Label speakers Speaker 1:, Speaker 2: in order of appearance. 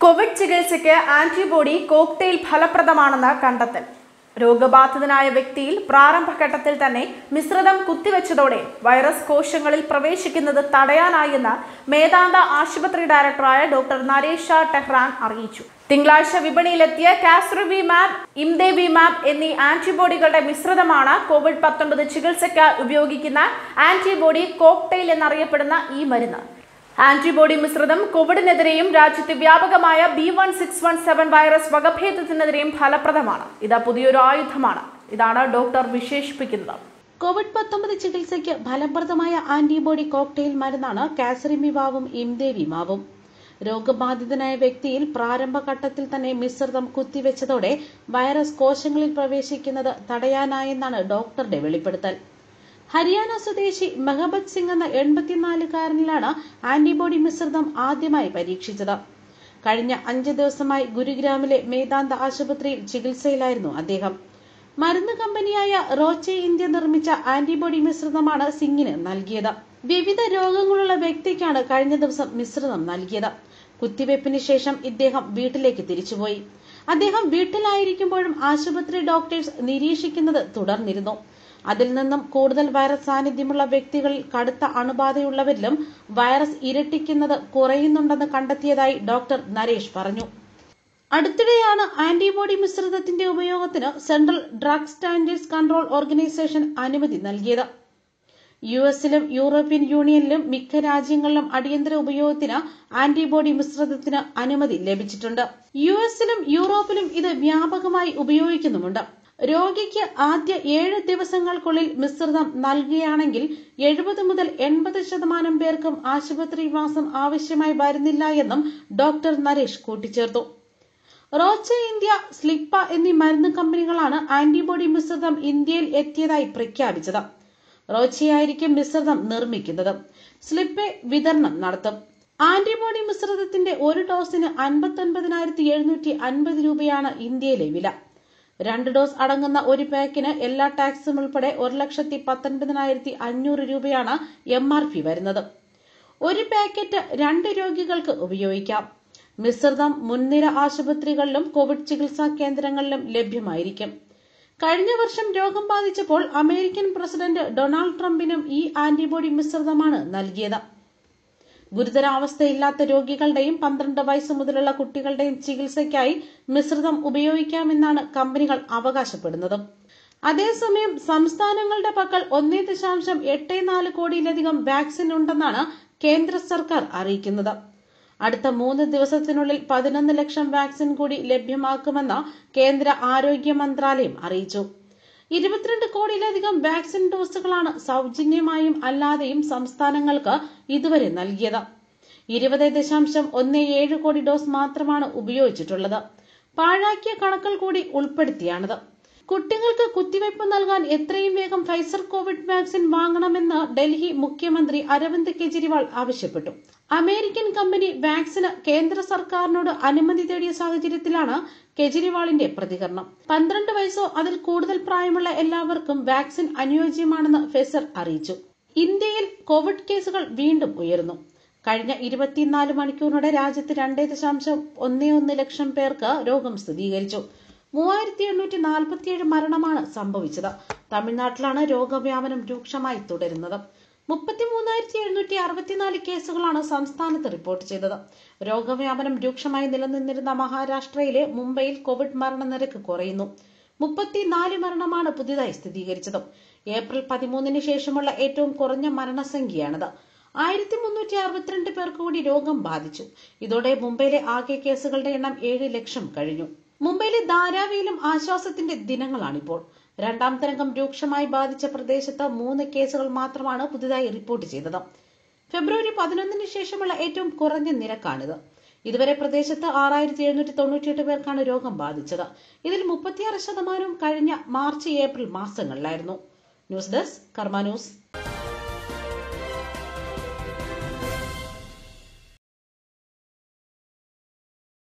Speaker 1: Covid ചികിത്സയ്ക്ക് antibody cocktail ഫലപ്രദമാണെന്ന് കണ്ടെത്തൽ രോഗബാധിതനായ വ്യക്തിയിൽ പ്രാരംഭഘട്ടത്തിൽ തന്നെ മിശ്രിതം കുത്തിവെച്ചതോടെ വൈറസ് കോശങ്ങളിൽ പ്രവേശിക്കുന്നത് തടയാനായെന്ന് മേദാന്ത ആശുപത്രി ഡയറക്ടറായ ഡോക്ടർ നരേഷ ടെഹ്റാൻ അറിയിച്ചു തിങ്കളാഴ്ച വിപണിയിലെത്തിയ കാസ്ട്രവിമാബ് ഇംദേവിമാബ് എന്നീ ആന്റിബോഡികളുടെ മിശ്രിതമാണ് കോവിഡ് പത്തൊൻപത് ചികിത്സയ്ക്ക് ഉപയോഗിക്കുന്ന ആന്റിബോഡി കോക്ടെയിൽ എന്നറിയപ്പെടുന്ന ഈ മരുന്ന് ആന്റിബോഡി മിശ്രിതം കോവിഡിനെതിരെയും രാജ്യത്തെ വ്യാപകമായ B one six one seven virus വകഭേദത്തിനെതിരെയും ഫലപ്രദമാണ് ഇത് പുതിയൊരു ആയുധമാണ് ഇതാണ് ഡോക്ടർ വിശേഷിപ്പിക്കുന്നത്
Speaker 2: കോവിഡ് പത്തൊമ്പത് ചികിത്സയ്ക്ക് ഫലപ്രദമായ ആന്റിബോഡി കോക്ടെയിൽ മരുന്നാണ് കാസറിമിവാവും ഇംദേവിമാവും രോഗബാധിതനായ വ്യക്തിയിൽ പ്രാരംഭഘട്ടത്തിൽ തന്നെ മിശ്രിതം കുത്തിവെച്ചതോടെ വൈറസ് കോശങ്ങളിൽ പ്രവേശിക്കുന്നത് തടയാനായെന്നാണ് ഡോക്ടറുടെ വെളിപ്പെടുത്തൽ ഹരിയാന സ്വദേശി മെഹബത് സിംഗ് എന്ന എൺപത്തിനാലുകാരനിലാണ് ആന്റിബോഡി മിശ്രിതം ആദ്യമായി പരീക്ഷിച്ചത് കഴിഞ്ഞ അഞ്ച് ദിവസമായി ഗുരുഗ്രാമിലെ മേദാന്ത ആശുപത്രിയിൽ ചികിത്സയിലായിരുന്നു അദ്ദേഹം മരുന്ന് കമ്പനിയായ റോച്ചെ ഇന്ത്യ നിർമ്മിച്ച ആന്റിബോഡി മിശ്രിതമാണ് സിംഗിന് നൽകിയത് വിവിധ രോഗങ്ങളുള്ള വ്യക്തിക്കാണ് കഴിഞ്ഞ ദിവസം മിശ്രിതം നൽകിയത് കുത്തിവയ്പ്പിന് ശേഷം ഇദ്ദേഹം വീട്ടിലേക്ക് തിരിച്ചുപോയി അദ്ദേഹം വീട്ടിലായിരിക്കുമ്പോഴും ആശുപത്രി ഡോക്ടേഴ്സ് നിരീക്ഷിക്കുന്നത് തുടർന്നിരുന്നു അതിൽ നിന്നും കൂടുതൽ വൈറസ് സാന്നിധ്യമുള്ള വ്യക്തികളിൽ കടുത്ത അണുബാധയുള്ളവരിലും വൈറസ് ഇരട്ടിക്കുന്നത് കുറയുന്നുണ്ടെന്ന് കണ്ടെത്തിയതായി ഡോക്ടർ നരേഷ് പറഞ്ഞു അടുത്തിടെയാണ് ആന്റിബോഡി മിശ്രിതത്തിന്റെ ഉപയോഗത്തിന് central drug standards control organisation അനുമതി നൽകിയത് യു എസിലും യൂറോപ്യൻ യൂണിയനിലും മിക്ക രാജ്യങ്ങളിലും അടിയന്തര ഉപയോഗത്തിന് ആന്റിബോഡി മിശ്രിതത്തിന് അനുമതി ലഭിച്ചിട്ടുണ്ട് യു എസിലും യൂറോപ്പിലും ഇത് വ്യാപകമായി ഉപയോഗിക്കുന്നുമുണ്ട് രോഗിക്ക് ആദ്യ ഏഴ് ദിവസങ്ങൾക്കുള്ളിൽ മിശ്രിതം നൽകുകയാണെങ്കിൽ എഴുപത് മുതൽ എൺപത് ശതമാനം പേർക്കും ആശുപത്രിവാസം ആവശ്യമായി വരുന്നില്ല എന്നും ഡോക്ടർ നരേഷ് കൂട്ടിച്ചേർത്തു റോച്ച ഇന്ത്യ സ്ലിപ്പ എന്നീ മരുന്ന് കമ്പനികളാണ് ആന്റിബോഡി മിശ്രിതം ഇന്ത്യയിൽ എത്തിയതായി പ്രഖ്യാപിച്ചത് റോച്ചയായിരിക്കും മിശ്രിതം നിർമ്മിക്കുന്നത് സ്ലിപ്പെ വിതരണം നടത്തും ആന്റിബോഡി മിശ്രിതത്തിന്റെ ഒരു ഡോസിന് അൻപത്തൊൻപതിനായിരത്തി എഴുന്നൂറ്റി അൻപത് രൂപയാണ് ഇന്ത്യയിലെ വില രണ്ട് ഡോസ് അടങ്ങുന്ന ഒരു പാക്കിന് എല്ലാ ടാക്സും ഉൾപ്പെടെ ഒരു ലക്ഷത്തി പത്തൊൻപതിനായിരത്തി അഞ്ഞൂറ് രൂപയാണ് എം ആർ പി വരുന്നത് ഒരു പാക്കറ്റ് രണ്ട് രോഗികൾക്ക് ഉപയോഗിക്കാം മിശ്രിതം മുൻനിര ആശുപത്രികളിലും കോവിഡ് ചികിത്സാ കേന്ദ്രങ്ങളിലും ലഭ്യമായിരിക്കും കഴിഞ്ഞ വർഷം രോഗം ബാധിച്ചപ്പോൾ അമേരിക്കൻ പ്രസിഡന്റ് ഡൊണാൾഡ് ട്രംപിനും ഈ ആന്റിബോഡി മിശ്രിതമാണ് നൽകിയത് ഗുരുതരാവസ്ഥയില്ലാത്ത രോഗികളുടെയും പന്ത്രണ്ട് വയസ്സ് മുതലുള്ള കുട്ടികളുടെയും ചികിത്സയ്ക്കായി മിശ്രിതം ഉപയോഗിക്കാമെന്നാണ് കമ്പനികൾ അവകാശപ്പെടുന്നത് അതേസമയം സംസ്ഥാനങ്ങളുടെ പക്കൽ ഒന്നേ ദശാംശം എട്ട് നാല് കോടിയിലധികം വാക്സിൻ ഉണ്ടെന്നാണ് കേന്ദ്ര സർക്കാർ അറിയിക്കുന്നത് അടുത്ത മൂന്ന് ദിവസത്തിനുള്ളിൽ പതിനൊന്ന് ലക്ഷം വാക്സിൻ കൂടി ലഭ്യമാക്കുമെന്ന് കേന്ദ്ര ആരോഗ്യ മന്ത്രാലയം അറിയിച്ചു ഇരുപത്തിരണ്ട് കോടിയിലധികം വാക്സിൻ ഡോസുകളാണ് സൗജന്യമായും അല്ലാതെയും സംസ്ഥാനങ്ങൾക്ക് ഇതുവരെ നൽകിയത് ഇരുപത് ദശാംശം ഒന്ന് ഏഴ് കോടി ഡോസ് മാത്രമാണ് ഉപയോഗിച്ചിട്ടുള്ളത് പാഴാക്കിയ കണക്കുകൾ കൂടി ഉൾപ്പെടുത്തിയാണിത് കുട്ടികൾക്ക് കുത്തിവയ്പ് നൽകാൻ എത്രയും വേഗം ഫൈസർ കോവിഡ് വാക്സിൻ വാങ്ങണമെന്ന് ഡൽഹി മുഖ്യമന്ത്രി അരവിന്ദ് കെജ്രിവാൾ ആവശ്യപ്പെട്ടു അമേരിക്കൻ കമ്പനി വാക്സിന് കേന്ദ്ര സർക്കാരിനോട് അനുമതി തേടിയ സാഹചര്യത്തിലാണ് കെജ്രിവാളിന്റെ പ്രതികരണം പന്ത്രണ്ട് വയസ്സോ അതിൽ കൂടുതൽ പ്രായമുള്ള എല്ലാവർക്കും വാക്സിൻ അനുയോജ്യമാണെന്ന് ഫെസർ അറിയിച്ചു ഇന്ത്യയിൽ കോവിഡ് കേസുകൾ വീണ്ടും ഉയർന്നു കഴിഞ്ഞ ഇരുപത്തിനാല് മണിക്കൂറിനിടെ രാജ്യത്ത് രണ്ടേ ദശാംശം ഒന്നേ ഒന്ന് ലക്ഷം പേർക്ക് രോഗം സ്ഥിരീകരിച്ചു മൂവായിരത്തി എണ്ണൂറ്റി നാൽപ്പത്തിയേഴ് മരണമാണ് സംഭവിച്ചത് തമിഴ്നാട്ടിലാണ് രോഗവ്യാപനം രൂക്ഷമായി തുടരുന്നത് മുപ്പത്തിമൂന്നായിരത്തി എഴുന്നൂറ്റി അറുപത്തിനാല് കേസുകളാണ് സംസ്ഥാനത്ത് റിപ്പോർട്ട് ചെയ്തത് രോഗവ്യാപനം രൂക്ഷമായി നിലനിന്നിരുന്ന മഹാരാഷ്ട്രയിലെ മുംബൈയിൽ കോവിഡ് മരണനിരക്ക് കുറയുന്നു മുപ്പത്തിനാല് മരണമാണ് പുതിയതായി സ്ഥിരീകരിച്ചത് ഏപ്രിൽ പതിമൂന്നിന് ശേഷമുള്ള ഏറ്റവും കുറഞ്ഞ മരണസംഖ്യയാണിത് ആയിരത്തി മുന്നൂറ്റി അറുപത്തിരണ്ട് പേർക്ക് കൂടി രോഗം ബാധിച്ചു ഇതോടെ മുംബൈയിലെ ആകെ കേസുകളുടെ എണ്ണം ഏഴ് ലക്ഷം കഴിഞ്ഞു മുംബൈയിലെ ധാരാവിയിലും ആശ്വാസത്തിന്റെ ദിനങ്ങളാണിപ്പോൾ രണ്ടാം തരംഗം രൂക്ഷമായി ബാധിച്ച പ്രദേശത്ത് മൂന്ന് കേസുകൾ മാത്രമാണ് പുതുതായി റിപ്പോർട്ട് ചെയ്തത് ഫെബ്രുവരി പതിനൊന്നിന് ശേഷമുള്ള ഏറ്റവും കുറഞ്ഞ നിരക്കാണിത് ഇതുവരെ പ്രദേശത്ത് ആറായിരത്തി എഴുന്നൂറ്റി തൊണ്ണൂറ്റിയെട്ട് പേർക്കാണ് രോഗം ബാധിച്ചത് ഇതിൽ മുപ്പത്തിയാറ് ശതമാനവും കഴിഞ്ഞ മാർച്ച് ഏപ്രിൽ മാസങ്ങളിലായിരുന്നു ന്യൂസ് ഡെസ്ക് കർമ്മ ന്യൂസ്